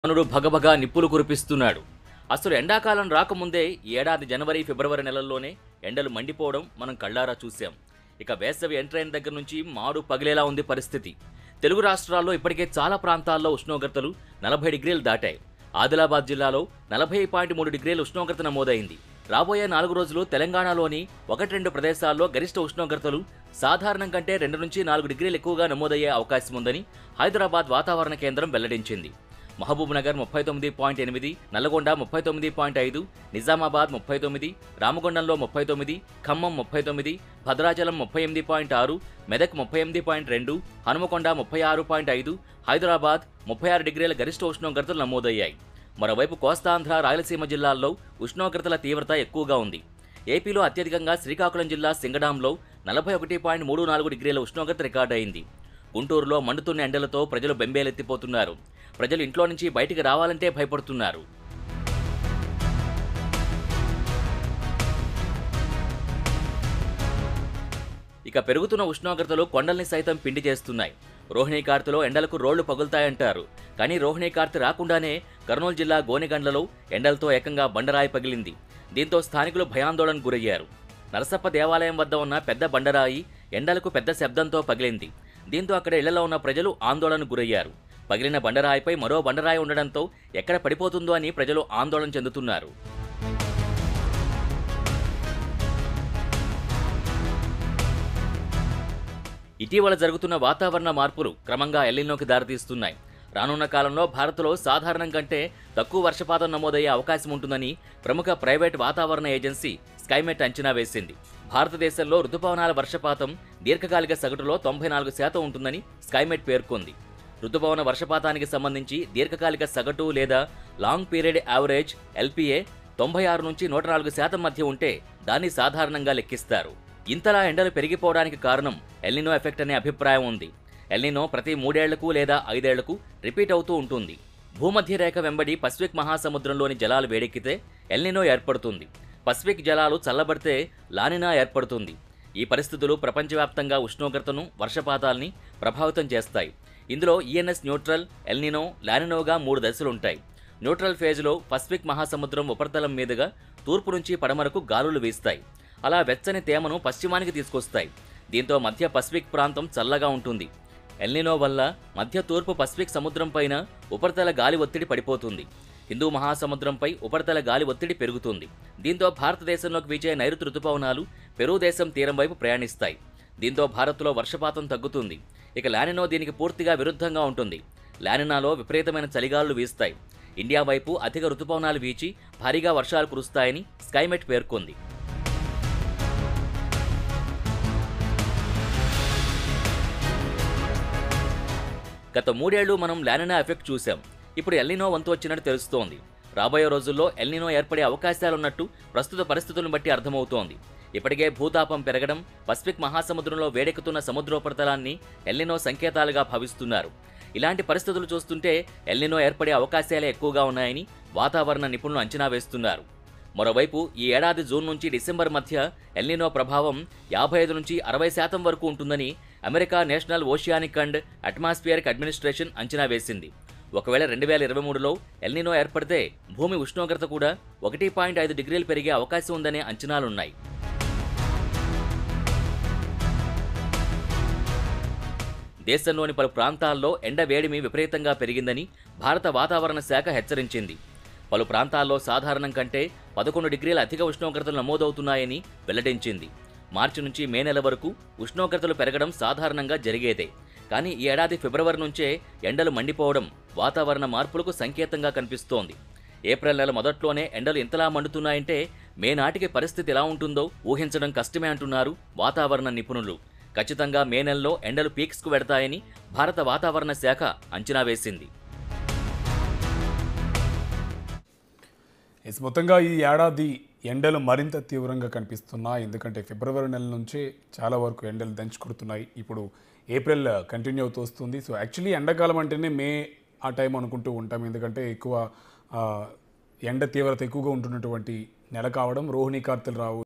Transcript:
అనుడు భగభగా నిప్పులు కురిపిస్తున్నాడు అసలు ఎండాకాలం రాకముందే ఈ ఏడాది జనవరి ఫిబ్రవరి నెలల్లోనే ఎండలు మండిపోవడం మనం కళ్ళారా చూశాం ఇక వేసవి ఎంట్రైన్ దగ్గర నుంచి మాడు పగిలేలా ఉంది పరిస్థితి తెలుగు రాష్ట్రాల్లో ఇప్పటికే చాలా ప్రాంతాల్లో ఉష్ణోగ్రతలు నలభై డిగ్రీలు దాటాయి ఆదిలాబాద్ జిల్లాలో నలభై పాయింట్ మూడు డిగ్రీల ఉష్ణోగ్రత నమోదైంది రాబోయే నాలుగు రోజులు తెలంగాణలోని ఒకటి రెండు ప్రదేశాల్లో గరిష్ట ఉష్ణోగ్రతలు సాధారణం కంటే రెండు నుంచి నాలుగు డిగ్రీలు ఎక్కువగా నమోదయ్యే అవకాశం ఉందని హైదరాబాద్ వాతావరణ కేంద్రం వెల్లడించింది మహబూబ్ నగర్ ముప్పై తొమ్మిది పాయింట్ ఎనిమిది నల్లగొండ ముప్పై తొమ్మిది పాయింట్ ఐదు నిజామాబాద్ ముప్పై తొమ్మిది రామగుండంలో ముప్పై తొమ్మిది ఖమ్మం ముప్పై తొమ్మిది భద్రాచలం ముప్పై ఎనిమిది పాయింట్ ఆరు మెదక్ ముప్పై ఎనిమిది పాయింట్ రెండు హనుమకొండ ముప్పై ఆరు పాయింట్ ఐదు హైదరాబాద్ ముప్పై ఆరు డిగ్రీల గరిష్ట ఉష్ణోగ్రతలు నమోదయ్యాయి మరోవైపు కోస్తాంధ్ర రాయలసీమ జిల్లాల్లో ఉష్ణోగ్రతల తీవ్రత ఎక్కువగా ఉంది ఏపీలో అత్యధికంగా శ్రీకాకుళం జిల్లా సింగడాంలో నలభై ఒకటి పాయింట్ మూడు నాలుగు డిగ్రీల ఉష్ణోగ్రత రికార్డయింది గుంటూరులో మండుతున్న ఎండలతో ప్రజలు బెంబేలెత్తిపోతున్నారు ప్రజలు ఇంట్లో నుంచి బయటికి రావాలంటే భయపడుతున్నారు ఇక పెరుగుతున్న ఉష్ణోగ్రతలు కొండల్ని సైతం పిండి చేస్తున్నాయి రోహిణీ కార్తెలో ఎండలకు రోళ్లు పగులుతాయంటారు కానీ రోహిణీ కార్తె రాకుండానే కర్నూలు జిల్లా గోనెగండ్లలో ఎండలతో ఏకంగా బండరాయి పగిలింది దీంతో స్థానికులు భయాందోళనకు గురయ్యారు నరసప్ప దేవాలయం వద్ద ఉన్న పెద్ద బండరాయి ఎండలకు పెద్ద శబ్దంతో పగిలింది దీంతో అక్కడ ఇళ్లలో ఉన్న ప్రజలు ఆందోళనకు గురయ్యారు పగిలిన బండరాయిపై మరో బండరాయి ఉండడంతో ఎక్కడ పడిపోతుందో అని ప్రజలు ఆందోళన చెందుతున్నారు ఇటీవల జరుగుతున్న వాతావరణ మార్పులు క్రమంగా ఎల్లినోకి దారితీస్తున్నాయి రానున్న కాలంలో భారత్లో సాధారణం కంటే తక్కువ వర్షపాతం నమోదయ్యే అవకాశం ఉంటుందని ప్రముఖ ప్రైవేట్ వాతావరణ ఏజెన్సీ స్కైమెట్ అంచనా వేసింది భారతదేశంలో రుతుపవనాల వర్షపాతం దీర్ఘకాలిక సగటులో తొంభై నాలుగు శాతం ఉంటుందని స్కైమెట్ పేర్కొంది రుతుపవన వర్షపాతానికి సంబంధించి దీర్ఘకాలిక సగటు లేదా లాంగ్ పీరియడ్ యావరేజ్ ఎల్పీఏ తొంభై ఆరు నుంచి నూట నాలుగు శాతం మధ్య ఉంటే దాన్ని సాధారణంగా లెక్కిస్తారు ఇంతలా ఎండలు పెరిగిపోవడానికి కారణం ఎల్నినో ఎఫెక్ట్ అనే అభిప్రాయం ఉంది ఎల్నినో ప్రతి మూడేళ్లకు లేదా ఐదేళ్లకు రిపీట్ అవుతూ ఉంటుంది భూమధ్య రేఖ వెంబడి పసిఫిక్ మహాసముద్రంలోని జలాలు వేడెక్కితే ఎల్నినో ఏర్పడుతుంది పసిఫిక్ జలాలు చల్లబడితే లానినా ఏర్పడుతుంది ఈ పరిస్థితులు ప్రపంచవ్యాప్తంగా ఉష్ణోగ్రతను వర్షపాతాల్ని ప్రభావితం చేస్తాయి ఇందులో ఈఎన్ఎస్ న్యూట్రల్ ఎల్నినో లానినోగా మూడు దశలుంటాయి న్యూట్రల్ ఫేజ్లో పసిఫిక్ మహాసముద్రం ఉపరితలం మీదుగా తూర్పు నుంచి పడమరకు గాలులు వీస్తాయి అలా వెచ్చని తేమను పశ్చిమానికి తీసుకొస్తాయి దీంతో మధ్య పసిఫిక్ ప్రాంతం చల్లగా ఉంటుంది ఎల్నినో వల్ల మధ్య తూర్పు పసిఫిక్ సముద్రం పైన ఉపరితల గాలి ఒత్తిడి పడిపోతుంది హిందూ మహాసముద్రంపై ఉపరితల గాలి ఒత్తిడి పెరుగుతుంది దీంతో భారతదేశంలోకి వీచే నైరుతి రుతుపవనాలు పెరు దేశం తీరం వైపు ప్రయాణిస్తాయి దీంతో భారత్లో వర్షపాతం తగ్గుతుంది ఇక లానినో దీనికి పూర్తిగా విరుద్ధంగా ఉంటుంది లానినాలో విపరీతమైన చలిగాలులు వీస్తాయి ఇండియా వైపు అధిక రుతుపవనాలు వీచి భారీగా వర్షాలు కురుస్తాయని స్కైమెట్ పేర్కొంది గత మూడేళ్లు మనం లానినా ఎఫెక్ట్ చూసాం ఇప్పుడు ఎల్నినో వంతు వచ్చినట్టు తెలుస్తోంది రాబోయే రోజుల్లో ఎల్నినో ఏర్పడే అవకాశాలున్నట్టు ప్రస్తుత పరిస్థితులను బట్టి అర్థమవుతోంది ఇప్పటికే భూతాపం పెరగడం పసిఫిక్ మహాసముద్రంలో వేడెక్కుతున్న సముద్రోపరితలాన్ని ఎల్నినో సంకేతాలుగా భావిస్తున్నారు ఇలాంటి పరిస్థితులు చూస్తుంటే ఎల్నినో ఏర్పడే అవకాశాలే ఎక్కువగా ఉన్నాయని వాతావరణ నిపుణులు అంచనా వేస్తున్నారు మరోవైపు ఈ ఏడాది జూన్ నుంచి డిసెంబర్ మధ్య ఎల్నినో ప్రభావం యాభై ఐదు నుంచి అరవై శాతం వరకు ఉంటుందని America National Oceanic and Atmospheric Administration అంచనా వేసింది ఒకవేళ రెండు వేల ఇరవై మూడులో ఎల్నినో ఏర్పడితే భూమి ఉష్ణోగ్రత కూడా ఒకటి పాయింట్ ఐదు డిగ్రీలు పెరిగే అవకాశం ఉందనే అంచనాలున్నాయి దేశంలోని పలు ప్రాంతాల్లో ఎండ వేడిమి విపరీతంగా పెరిగిందని భారత వాతావరణ శాఖ హెచ్చరించింది పలు ప్రాంతాల్లో సాధారణం కంటే పదకొండు డిగ్రీల అధిక ఉష్ణోగ్రతలు నమోదవుతున్నాయని వెల్లడించింది మార్చి నుంచి మే నెల వరకు ఉష్ణోగ్రతలు పెరగడం సాధారణంగా జరిగేదే కానీ ఈ ఏడాది ఫిబ్రవరి నుంచే ఎండలు మండిపోవడం వాతావరణ మార్పులకు సంకేతంగా కనిపిస్తోంది ఏప్రిల్ నెల మొదట్లోనే ఎండలు ఇంతలా మండుతున్నాయంటే మే నాటికి పరిస్థితి ఎలా ఉంటుందో ఊహించడం కష్టమే అంటున్నారు వాతావరణ నిపుణులు ఖచ్చితంగా మే నెలలో ఎండలు పీక్స్కు వెడతాయని భారత వాతావరణ శాఖ అంచనా వేసింది ఎస్ మొత్తంగా ఈ ఏడాది ఎండలు మరింత తీవ్రంగా కనిపిస్తున్నాయి ఎందుకంటే ఫిబ్రవరి నెల నుంచే చాలా వరకు ఎండలు దంచుకొడుతున్నాయి ఇప్పుడు ఏప్రిల్ కంటిన్యూ అవుతూ వస్తుంది సో యాక్చువల్లీ ఎండాకాలం అంటేనే మే ఆ టైం అనుకుంటూ ఉంటాం ఎందుకంటే ఎక్కువ ఆ, ఎండ తీవ్రత ఎక్కువగా ఉంటున్నటువంటి నెల కావడం రోహిణీ కార్తెలు రావు